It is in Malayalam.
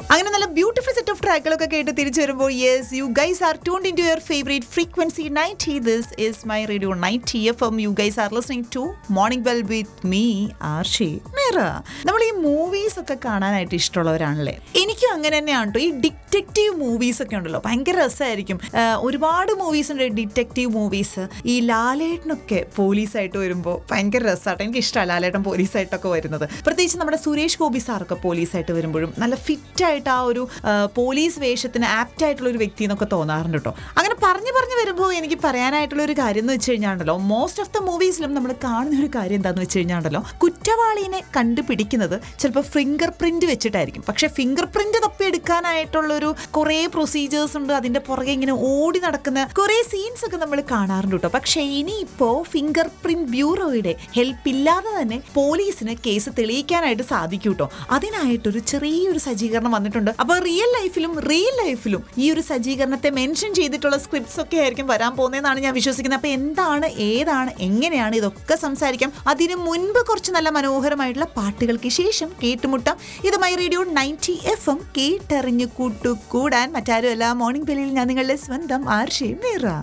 അങ്ങനെ നല്ല ബ്യൂട്ടിഫുൾ സെറ്റ് ഓഫ് ട്രാക്കുകളൊക്കെ കേട്ട് തിരിച്ചു വരുമ്പോൾ yes you guys are tuned in to your favourite frequency night this is my radio night F M you guys are listening to morning bell with me ആർ ഷേ മേറ നമ്മൾ ഈ മൂവീസ് ഒക്കെ കാണാനായിട്ട് ഇഷ്ടമുള്ളവരാണല്ലേ എനിക്കും അങ്ങനെ തന്നെയാണ് കേട്ടോ ഈ ഡിറ്റക്റ്റീവ് മൂവീസ് ഒക്കെ ഉണ്ടല്ലോ ഭയങ്കര രസമായിരിക്കും ആ, ഒരുപാട് മൂവീസ് ഉണ്ട് ഡിറ്റക്റ്റീവ് മൂവീസ് ഈ ലാലേട്ടനൊക്കെ പോലീസായിട്ട് വരുമ്പോൾ ഭയങ്കര രസമാട്ടോ എനിക്ക് ഇഷ്ടമാണ് ലാലേട്ടൻ പോലീസായിട്ടൊക്കെ വരുന്നത് പ്രത്യേകിച്ച് നമ്മുടെ സുരേഷ് ഗോപി സാറൊക്കെ പോലീസായിട്ട് വരുമ്പോഴും നല്ല ഫിറ്റ് ആയിട്ട് ആ ഒരു ആ, പോലീസ് വേഷത്തിന് ആപ്റ്റ് ആയിട്ടുള്ള ഒരു വ്യക്തി എന്നൊക്കെ തോന്നാറുണ്ട് കേട്ടോ അങ്ങനെ പറഞ്ഞു പറഞ്ഞു വരുമ്പോൾ എനിക്ക് പറയാനായിട്ടുള്ള ഒരു കാര്യം എന്ന് വെച്ച് കഴിഞ്ഞാണ്ടല്ലോ മോസ്റ്റ് ഓഫ് ദ മൂവീസിലും നമ്മൾ കാണുന്ന ഒരു കാര്യം എന്താണെന്ന് വെച്ച് കഴിഞ്ഞാണ്ടല്ലോ കുറ്റവാളിനെ കണ്ടുപിടിക്കുന്നത് ചിലപ്പോൾ ഫിംഗർ പ്രിന്റ് വെച്ചിട്ടായിരിക്കും പക്ഷെ ഫിംഗർ പ്രിന്റ് തപ്പിയെടുക്കാനായിട്ടുള്ളൊരു കുറേ പ്രൊസീജിയേഴ്സ് ഉണ്ട് അതിന്റെ പുറകെ ഇങ്ങനെ ഓടി നടക്കുന്ന കുറേ സീൻസ് ഒക്കെ നമ്മൾ കാണാറുണ്ട് കേട്ടോ പക്ഷേ ഇനിയിപ്പോ ഫിംഗർ പ്രിന്റ് ബ്യൂറോയുടെ ഹെൽപ്പ് ഇല്ലാതെ തന്നെ പോലീസിന് കേസ് തെളിയിക്കാനായിട്ട് സാധിക്കും കേട്ടോ അതിനായിട്ടൊരു ചെറിയൊരു സജ്ജീകരണം വന്നിട്ടുണ്ട് അപ്പൊ റിയൽ ലൈഫിലും റിയൽ ലൈഫിലും ഈ ഒരു സജ്ജീകരണത്തെ മെൻഷൻ ചെയ്തിട്ടുള്ള സ്ക്രിപ്റ്റ്സ് ഒക്കെ ആയിരിക്കും വരാൻ പോകുന്നതെന്നാണ് ഞാൻ വിശ്വസിക്കുന്നത് അപ്പൊ എന്താണ് ഏതാണ് എങ്ങനെയാണ് ഇതൊക്കെ സംസാരിക്കാം അതിനു മുൻപ് കുറച്ച് നല്ല മനോഹരമായിട്ടുള്ള പാട്ടുകൾക്ക് ശേഷം കേട്ടുമുട്ടാം ഇത് my radio ninety F M കേട്ടറിഞ്ഞു കൂട്ടു കൂടാൻ മറ്റാരുമല്ല മോർണിംഗ് ബെല്ലിൽ ഞാൻ നിങ്ങളുടെ സ്വന്തം ആർഷേ മീറ